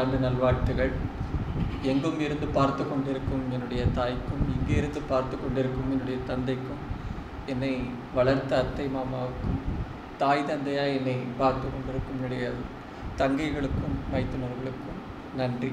புத்தாண்டு நல்வாழ்த்துகள் எங்கும் இருந்து பார்த்து கொண்டிருக்கும் என்னுடைய தாய்க்கும் இங்கே இருந்து பார்த்து கொண்டிருக்கும் என்னுடைய தந்தைக்கும் என்னை வளர்த்த அத்தை மாமாவுக்கும் தாய் தந்தையாக என்னை பார்த்து கொண்டிருக்கும் என்னுடைய தங்கைகளுக்கும் மைத்துனர்களுக்கும் நன்றி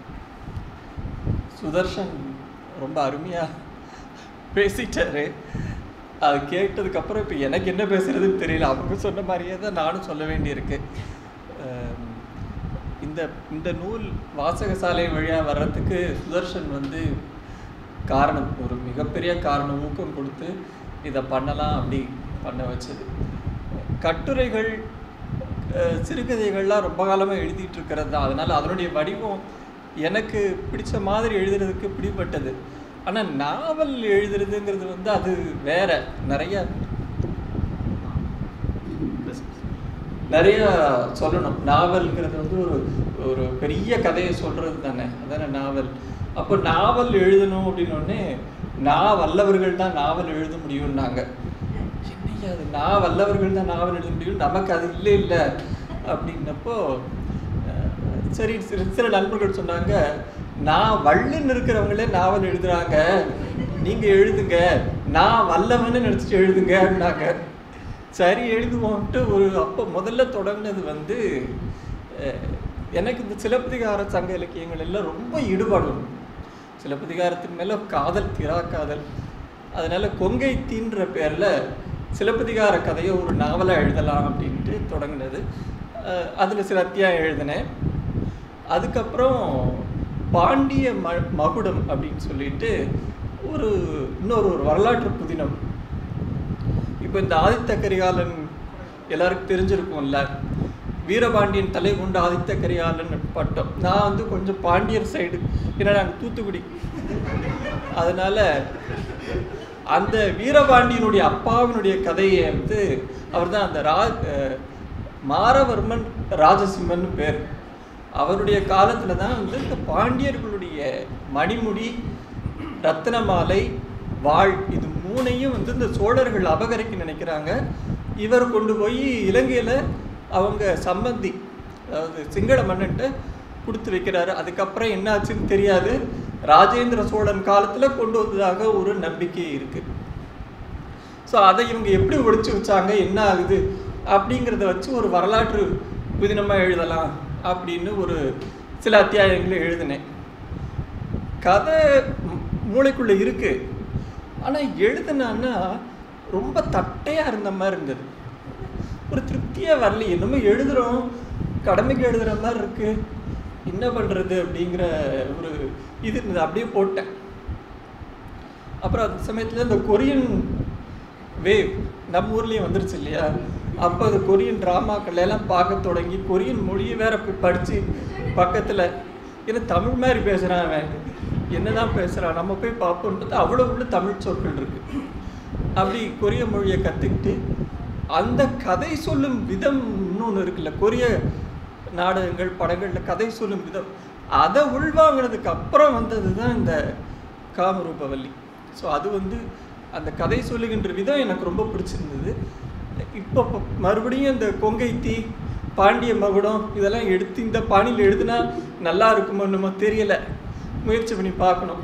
சுதர்ஷன் ரொம்ப அருமையாக பேசிட்டாரு அது கேட்டதுக்கப்புறம் இப்போ எனக்கு என்ன பேசுறதுன்னு தெரியல அவங்க சொன்ன மாதிரியே தான் நானும் சொல்ல வேண்டியிருக்கு அஹ் இந்த இந்த நூல் வாசகசாலை வழியாக வர்றதுக்கு சுதர்ஷன் வந்து காரணம் ஒரு மிகப்பெரிய காரணம் ஊக்கம் கொடுத்து இதை பண்ணலாம் அப்படி பண்ண வச்சது கட்டுரைகள் அஹ் சிறுகதைகள்லாம் ரொம்ப காலமாக எழுதிட்டு இருக்கிறது தான் அதனால் அதனுடைய வடிவம் எனக்கு பிடிச்ச மாதிரி எழுதுறதுக்கு பிடிப்பட்டது ஆனால் நாவல் எழுதுறதுங்கிறது வந்து அது வேற நிறைய நிறைய சொல்லணும் நாவல்ங்கிறது வந்து ஒரு ஒரு பெரிய கதையை சொல்றது தானே அதானே நாவல் அப்போ நாவல் எழுதணும் அப்படின்னோடனே நான் வல்லவர்கள் தான் நாவல் எழுத முடியும்னாங்க என்னையா அது நான் வல்லவர்கள் தான் நாவல் எழுத முடியும் நமக்கு அது இல்லை இல்லை அப்படின்னப்போ அஹ், சரி சில சில நண்பர்கள் சொன்னாங்க நான் வள்ளுன்னு இருக்கிறவங்களே நாவல் எழுதுறாங்க நீங்க எழுதுங்க நான் வல்லவன்னு நினைச்சிட்டு எழுதுங்க அப்படின்னாங்க சரி எழுதுவோன்ட்டு ஒரு அப்போ முதல்ல தொடங்கினது வந்து அஹ், எனக்கு இந்த சிலப்பதிகார சங்க இலக்கியங்கள் எல்லாம் ரொம்ப ஈடுபாடு உண்டு. சிலப்பதிகாரத்தின் மேல காதல் திரா காதல் அதனால கொங்கை தீன்ற பேர்ல சிலப்பதிகார கதையை ஒரு நாவலா எழுதலாம் அப்படின்ட்டு தொடங்கினது அஹ், அதுல சில அத்தியாயம் எழுதினேன் அதுக்கப்புறம் பாண்டிய ம மகுடம் அப்படின்னு சொல்லிட்டு ஒரு இன்னொரு ஒரு வரலாற்று புதினம் இப்போ இந்த ஆதித்த கரிகாலன் எல்லாருக்கும் தெரிஞ்சிருக்கும்ல வீரபாண்டியன் தலை கொண்ட ஆதித்த கரிகாலன் பட்டம் நான் வந்து கொஞ்சம் பாண்டியர் சைடு ஏன்னா நாங்கள் தூத்துக்குடி அதனால அந்த வீரபாண்டியனுடைய அப்பாவினுடைய கதையை வந்து அவர் தான் அந்த ரா அஹ் மாரவர்மன் ராஜசிம்மன் பேர் அவருடைய காலத்துல தான் வந்து இந்த பாண்டியர்களுடைய மணிமுடி ரத்தினமாலை வாழ் இது மூணையும் வந்து இந்த சோழர்கள் அபகரிக்க நினைக்கிறாங்க இவர் கொண்டு போய் இலங்கையில அவங்க சம்பந்தி அதாவது சிங்கள மன்னன்ட்ட கொடுத்து வைக்கிறாரு அதுக்கப்புறம் என்ன ஆச்சுன்னு தெரியாது ராஜேந்திர சோழன் காலத்துல கொண்டு வந்ததாக ஒரு நம்பிக்கை இருக்கு ஸோ அதை இவங்க எப்படி ஒழிச்சு வச்சாங்க என்ன ஆகுது அப்படிங்கிறத வச்சு ஒரு வரலாற்று புதினமாக எழுதலாம் அப்படின்னு ஒரு சில அத்தியாயங்களை எழுதினேன் கதை மூ- மூளைக்குள்ள இருக்கு ஆனால் எழுதுனான்னா ரொம்ப தட்டையாக இருந்த மாதிரி இருந்தது ஒரு திருப்தியாக வரல என்னமோ எழுதுகிறோம் கடமைக்கு எழுதுகிற மாதிரி இருக்கு என்ன பண்ணுறது அப்படிங்கிற ஒரு இது இருந்தது அப்படியே போட்டேன் அப்புறம் அந்த சமயத்தில் இந்த கொரியன் வேவ் நம்ம ஊர்லேயும் வந்துருச்சு இல்லையா அப்போ அது கொரியன் ட்ராமாக்கள் எல்லாம் பார்க்க தொடங்கி கொரியன் மொழியை வேற போய் படித்து பக்கத்தில் ஏன்னா தமிழ் மாதிரி பேசுகிறான் அவன் என்னதான் பேசுகிறான் நம்ம போய் பார்ப்போன்றது அவ்வளோ உள்ள தமிழ் சொற்கள் இருக்கு அப்படி கொரிய மொழியை கற்றுக்கிட்டு அந்த கதை சொல்லும் விதம் இன்னொன்று இருக்குல்ல கொரிய நாடகங்கள் படங்களில் கதை சொல்லும் விதம் அதை உள்வாங்கினதுக்கு அப்புறம் வந்தது தான் இந்த காமரூபவல்லி ஸோ அது வந்து அந்த கதை சொல்லுகின்ற விதம் எனக்கு ரொம்ப பிடிச்சிருந்தது இப்போ ப- மறுபடியும் இந்த கொங்கை தீ பாண்டிய மகுடம் இதெல்லாம் எடுத்து இந்த பாணியில் எழுதுனா நல்லா இருக்குமோ என்னமோ தெரியல முயற்சி பண்ணி பார்க்கணும்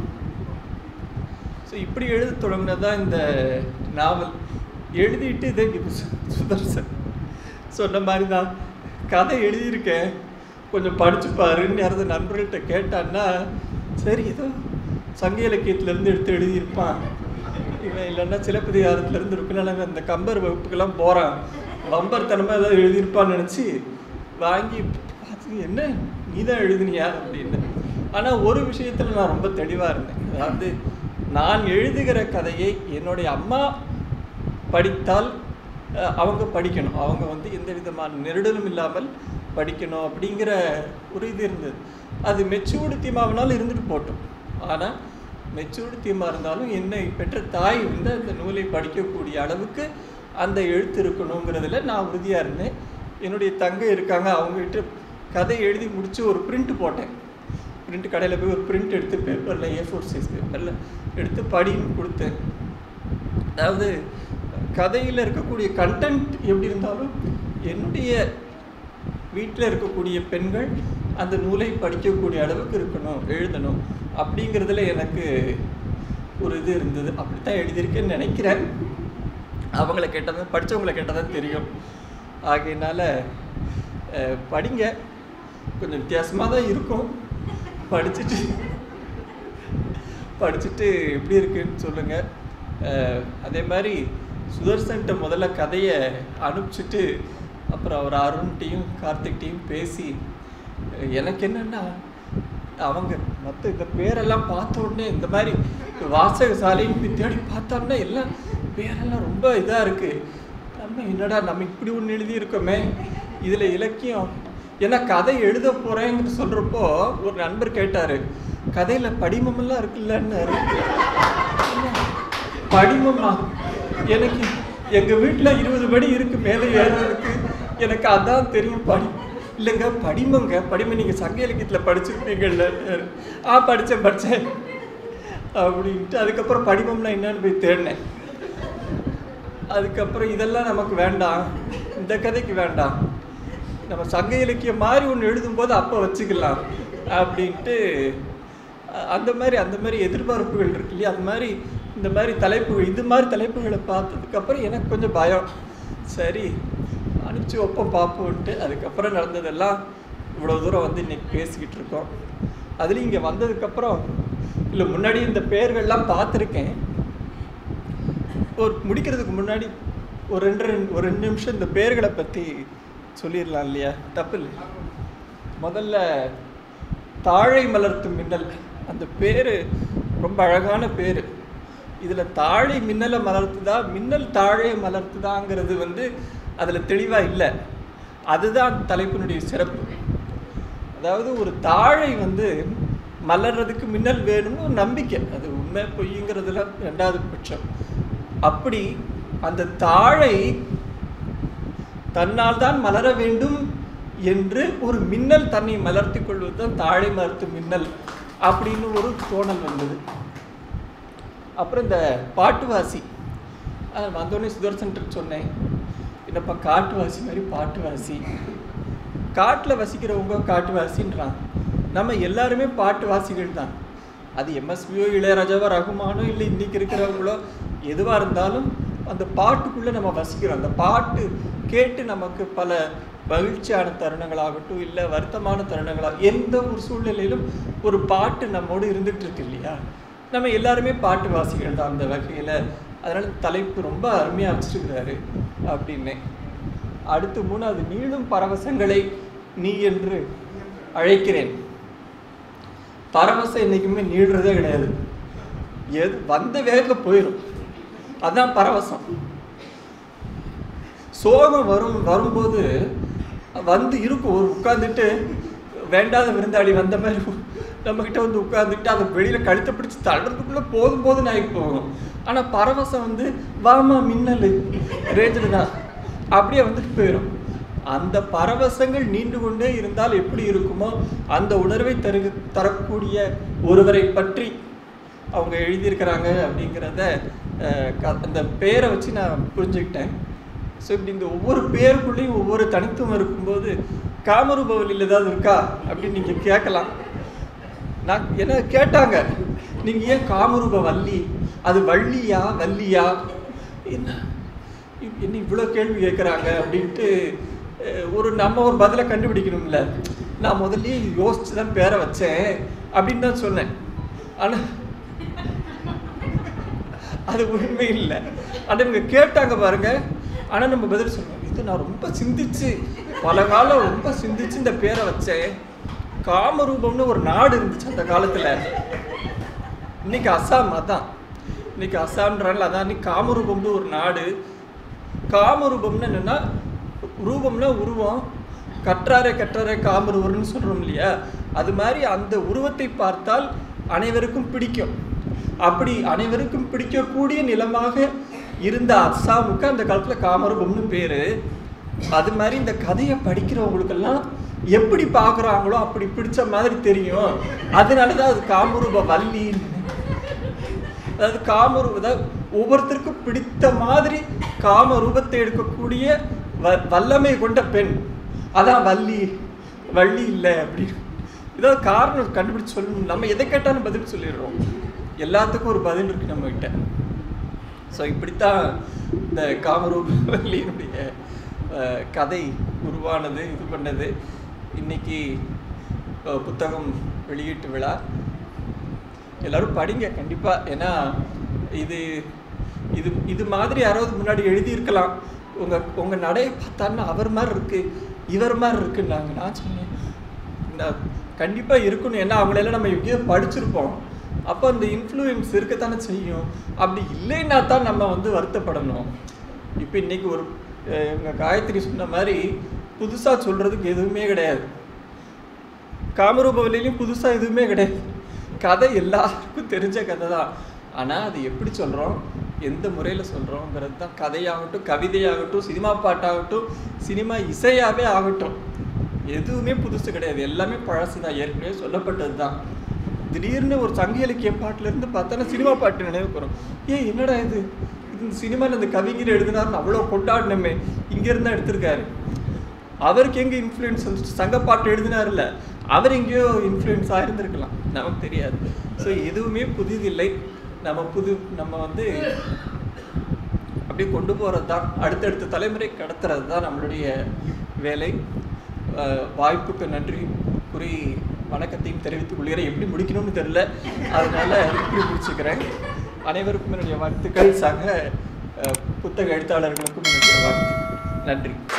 ஸோ இப்படி எழுத தொடங்கினது தான் இந்த நாவல் எழுதிட்டு இதை இங்க சு- சுதர்சன் சொன்ன மாதிரி தான் கதை எழுதியிருக்கேன் கொஞ்சம் படிச்சு பாருன்னு யாராவது நண்பர்கள்ட்ட கேட்டான்னா சரி ஏதோ சங்க இலக்கியத்திலேருந்து எடுத்து எழுதியிருப்பான் இவன் இல்லைன்னா சிலப்பதிகாரத்துலேருந்து இருக்குன்னா அந்த கம்பர் வகுப்புக்கெல்லாம் போகிறான் வம்பர்த்தனமாக ஏதாவது எழுதியிருப்பான்னு நினச்சி வாங்கி பார்த்து என்ன நீ தான் எழுதுனியா அப்படின்னு ஆனால் ஒரு விஷயத்தில் நான் ரொம்ப தெளிவாக இருந்தேன் அதாவது நான் எழுதுகிற கதையை என்னுடைய அம்மா படித்தால் அஹ், அவங்க படிக்கணும் அவங்க வந்து எந்த விதமான நெருடலும் இல்லாமல் படிக்கணும் அப்படிங்கிற ஒரு இது இருந்தது அது மெச்சூர்டு தீமாவினாலும் இருந்துட்டு போட்டோம் ஆனால் மெச்சூர்டு தீமா இருந்தாலும் என்னை பெற்ற தாய் வந்து அந்த நூலை படிக்கக்கூடிய அளவுக்கு அந்த எழுத்து இருக்கணுங்கிறதுல நான் உறுதியாக இருந்தேன் என்னுடைய தங்கை இருக்காங்க அவங்ககிட்ட கதை எழுதி முடித்து ஒரு பிரிண்ட் போட்டேன் பிரிண்ட் கடையில் போய் ஒரு பிரிண்ட் எடுத்து பேப்பரில் ஏ ஃபோர் சைஸ் பேப்பரில் எடுத்து படின்னு கொடுத்தேன் அதாவது கதையில் இருக்கக்கூடிய கண்டென்ட் எப்படி இருந்தாலும் என்னுடைய வீட்டில் இருக்கக்கூடிய பெண்கள் அந்த நூலை படிக்கக்கூடிய அளவுக்கு இருக்கணும் எழுதணும் அப்படிங்கிறதுல எனக்கு ஒரு இது இருந்தது அப்படித்தான் எழுதியிருக்கேன்னு நினைக்கிறேன் அவங்கள கேட்டதான் படித்தவங்கள கேட்டதான் தெரியும் ஆகையினால அஹ், படிங்க கொஞ்சம் வித்தியாசமாக தான் இருக்கும் படிச்சுட்டு படிச்சுட்டு எப்படி இருக்குன்னு சொல்லுங்கள் அதே மாதிரி சுதர்சன்ட்ட முதல்ல கதையை அனுப்பிச்சிட்டு அப்புறம் அவர் அருண்கிட்டையும் கார்த்திக்டையும் பேசி அஹ், எனக்கு என்னென்னா அவங்க மற்ற இந்த பேரெல்லாம் பார்த்த உடனே இந்த மாதிரி வாசக சாலையும் போய் தேடி பார்த்தோம்னா எல்லாம் பேரெல்லாம் ரொம்ப இதாக இருக்குது நம்ம என்னடா நம்ம இப்படி ஒன்று எழுதி இருக்கோமே இதில் இலக்கியம் ஏன்னா கதை எழுத போகிறேன்னு சொல்கிறப்போ ஒரு நண்பர் கேட்டார் கதையில் படிமமெல்லாம் இருக்குல்லன்னாரு படிமமா எனக்கு எங்கள் வீட்டில் இருபது படி இருக்கு மேலே ஏறுறதுக்கு எனக்கு அதான் தெரியும் படி இல்லைங்க படிமங்க படிமம் நீங்கள் சங்க இலக்கியத்தில் படிச்சிருப்பீங்கல்ல ஆ படித்தேன் படித்தேன் அப்படின்ட்டு அதுக்கப்புறம் படிமம்னா என்னன்னு போய் தேடினேன் அதுக்கப்புறம் இதெல்லாம் நமக்கு வேண்டாம் இந்த கதைக்கு வேண்டாம் நம்ம சங்க இலக்கியம் மாதிரி ஒன்று எழுதும்போது அப்போ வச்சுக்கலாம் அப்படின்ட்டு அ- அந்த மாதிரி அந்த மாதிரி எதிர்பார்ப்புகள் இருக்கு இல்லையா அது மாதிரி இந்த மாதிரி தலைப்புகள் இது மாதிரி தலைப்புகளை பார்த்ததுக்கப்புறம் எனக்கு கொஞ்சம் பயம் சரி அனுப்பிச்சு வைப்போம் பார்ப்போன்ட்டு அதுக்கப்புறம் நடந்ததெல்லாம் இவ்வளோ தூரம் வந்து இன்னைக்கு பேசிக்கிட்டு இருக்கோம் அதுலேயும் இங்கே வந்ததுக்கப்புறம் இல்லை முன்னாடி இந்த பெயர்கள்லாம் பார்த்துருக்கேன் ஒரு முடிக்கிறதுக்கு முன்னாடி ஒரு ரெண்டு ரெண்டு ஒரு ரெண்டு நிமிஷம் இந்த பேர்களை பற்றி சொல்லிடலாம் இல்லையா தப்பு இல்லை முதல்ல தாழை மலர்த்து மின்னல் அந்த பேர் ரொம்ப அழகான பேர் இதில் தாழை மின்னலை மலர்த்துதா மின்னல் தாழை மலர்த்துதாங்கிறது வந்து அதில் தெளிவாக இல்லை அதுதான் தலைப்பினுடைய சிறப்பு அதாவது ஒரு தாழை வந்து மலர்றதுக்கு மின்னல் வேணும்னு ஒரு நம்பிக்கை அது உண்மை பொய்ங்கிறதுல ரெண்டாவது பட்சம் அப்படி அந்த தாழை தன்னால் தான் மலர வேண்டும் என்று ஒரு மின்னல் தன்னை மலர்த்திக் கொள்வது தான் தாழை மலர்த்து மின்னல் அப்படின்னு ஒரு தோணல் வந்தது அப்புறம் இந்த பாட்டுவாசி அது வந்தோடனே சுதர்சன் சொன்னேன் என்னப்பா காட்டுவாசி மாதிரி பாட்டுவாசி காட்டில் வசிக்கிறவங்க காட்டுவாசின்றான் நம்ம எல்லாருமே பாட்டுவாசிகள் தான் அது எம்எஸ்பியோ இளையராஜாவோ ரகுமானோ இல்லை இன்னைக்கு இருக்கிறவங்களோ எதுவாக இருந்தாலும் அந்த பாட்டுக்குள்ளே நம்ம வசிக்கிறோம் அந்த பாட்டு கேட்டு நமக்கு பல மகிழ்ச்சியான தருணங்களாகட்டும் இல்லை வருத்தமான தருணங்களாக எந்த ஒரு சூழ்நிலையிலும் ஒரு பாட்டு நம்மோடு இருந்துகிட்டு இருக்கு இல்லையா நம்ம எல்லாருமே பாட்டு வாசிகள் தான் அந்த வகையில் அதனால் தலைப்பு ரொம்ப அருமையாக வச்சிருக்கிறாரு அப்படின்னே அடுத்து மூணாவது நீளும் பரவசங்களை நீ என்று அழைக்கிறேன் பரவசம் என்றைக்குமே நீடுறதே கிடையாது எது வந்த வேகத்தில் போயிடும் அதான் பரவசம் சோகம் வரும் வரும்போது வந்து இருக்கும் ஒரு உட்காந்துட்டு வேண்டாத விருந்தாளி வந்த மாதிரி நம்மக்கிட்ட வந்து உட்காந்துட்டு அதை வெளியில் கழுத்தை பிடிச்சி தள்ளுறதுக்குள்ளே போதும் போதும் ஆகி போகும் ஆனால் பரவசம் வந்து வாமா மின்னல் ரேஞ்சில் தான் அப்படியே வந்துட்டு போயிடும் அந்த பரவசங்கள் நீண்டு கொண்டே இருந்தால் எப்படி இருக்குமோ அந்த உணர்வை தரு தரக்கூடிய ஒருவரை பற்றி அவங்க எழுதியிருக்கிறாங்க அப்படிங்கிறத அஹ், க- அந்த பேரை வச்சு நான் புரிஞ்சுக்கிட்டேன் ஸோ இப்படி இந்த ஒவ்வொரு பேருக்குள்ளேயும் ஒவ்வொரு தனித்துவம் இருக்கும்போது காமரூபவலியில் ஏதாவது இருக்கா அப்படின்னு நீங்கள் கேட்கலாம் நான் என்ன கேட்டாங்க நீங்கள் ஏன் காமரூப வள்ளி அது வள்ளியா வள்ளியா என்ன இ- என்ன இவ்வளோ கேள்வி கேட்குறாங்க அப்படின்ட்டு அஹ், ஒரு நம்ம ஒரு பதிலை கண்டுபிடிக்கணும்ல நான் முதல்லயே யோசிச்சு தான் பேரை வச்சேன் அப்படின்னு தான் சொன்னேன் ஆனால் அது உண்மை இல்லை ஆனால் இவங்க கேட்டாங்க பாருங்க ஆனால் நம்ம பதில் சொன்னோம் இது நான் ரொம்ப சிந்திச்சு பல காலம் ரொம்ப சிந்திச்சு இந்த பேரை வச்சேன் காமரூபம்னு ஒரு நாடு இருந்துச்சு அந்த காலத்தில் இன்னைக்கு அசாம் அதான் இன்னைக்கு அசாம்ன்றாங்கல்ல அதான் இன்னைக்கு காமரூபம்னு ஒரு நாடு காமரூபம்னு என்னன்னா ரூபம்னா உருவம் கற்றாரே கற்றாரே காமரூபர்னு சொல்கிறோம் இல்லையா அது மாதிரி அந்த உருவத்தை பார்த்தால் அனைவருக்கும் பிடிக்கும் அப்படி அனைவருக்கும் பிடிக்கக்கூடிய நிலமாக இருந்த அஸ்ஸாமுக்கு அந்த காலத்தில் காமரூபம்னு பேர் அது மாதிரி இந்த கதையை படிக்கிறவங்களுக்கெல்லாம் எப்படி பார்க்குறாங்களோ அப்படி பிடிச்ச மாதிரி தெரியும் அதனால தான் அது காமரூப வள்ளின்னு அதாவது காமரூ அதாவது ஒவ்வொருத்தருக்கும் பிடித்த மாதிரி காம ரூபத்தை எடுக்கக்கூடிய வ வல்லமை கொண்ட பெண் அதான் வள்ளி வள்ளி இல்லை அப்படி ஏதாவது காரணம் கண்டுபிடிச்சு சொல்லணும் நம்ம எதை கேட்டாலும் பதில் சொல்லிடுறோம் எல்லாத்துக்கும் ஒரு பதில் இருக்கு நம்ம கிட்ட ஸோ இப்படித்தான் இந்த காமரூபலியினுடைய அஹ், கதை உருவானது இது பண்ணது இன்னைக்கு அஹ், புத்தகம் வெளியீட்டு விழா எல்லாரும் படிங்க கண்டிப்பா ஏன்னா இது இது இது மாதிரி யாராவது முன்னாடி எழுதியிருக்கலாம் உங்க உங்க நடையை பார்த்தான்னா அவர் மாதிரி இருக்கு இவர் மாதிரி இருக்குன்னாங்க நான் சொன்னேன் நான் கண்டிப்பா இருக்கணும் ஏன்னா அவங்களெல்லாம் நம்ம எங்கேயோ படிச்சிருப்போம் அப்போ அந்த இன்ஃப்ளூயன்ஸ் இருக்கத்தானே செய்யும் அப்படி இல்லைன்னா தான் நம்ம வந்து வருத்தப்படணும் இப்போ இன்னைக்கு ஒரு அஹ், எங்க காயத்ரி சொன்ன மாதிரி புதுசா சொல்றதுக்கு எதுவுமே கிடையாது காமரூபவலிலையும் புதுசா எதுவுமே கிடையாது கதை எல்லாருக்கும் தெரிஞ்ச கதை தான் ஆனா அது எப்படி சொல்றோம் எந்த முறையில சொல்றோங்கிறது தான் கதையாகட்டும் கவிதையாகட்டும் சினிமா பாட்டாகட்டும் சினிமா இசையாவே ஆகட்டும் எதுவுமே புதுசு கிடையாது எல்லாமே பழசு தான் ஏற்கனவே சொல்லப்பட்டது தான் திடீர்னு ஒரு சங்க இலக்கிய பாட்டுல இருந்து பார்த்தோன்னா சினிமா பாட்டு நினைவுக்கு வரும் ஏன் என்னடா இது இது சினிமாவில் இந்த கவிஞர் எழுதினார்னு அவ்வளோ கொண்டாடினமே இங்க இருந்தா எடுத்திருக்காரு அவருக்கு எங்க இன்ஃப்ளூயன்ஸ் வந்துச்சு சங்க பாட்டு எழுதினார்ல அவர் எங்கேயோ இன்ஃப்ளூயன்ஸ் ஆயிருந்திருக்கலாம் நமக்கு தெரியாது ஸோ எதுவுமே புதிதில்லை நம்ம புது நம்ம வந்து அப்படியே கொண்டு போகிறது தான் அடுத்தடுத்த தலைமுறை கடத்துறது தான் நம்மளுடைய வேலை அஹ் வாய்ப்புக்கு நன்றி கூறி வணக்கத்தையும் தெரிவித்துக் கொள்கிறேன் எப்படி முடிக்கணும்னு தெரியல அதனால இப்படி முடிச்சுக்கிறேன் அனைவருக்கும் என்னுடைய வாழ்த்துக்கள் சக அஹ், புத்தக எழுத்தாளர்களுக்கும் என்னுடைய வாழ்த்து நன்றி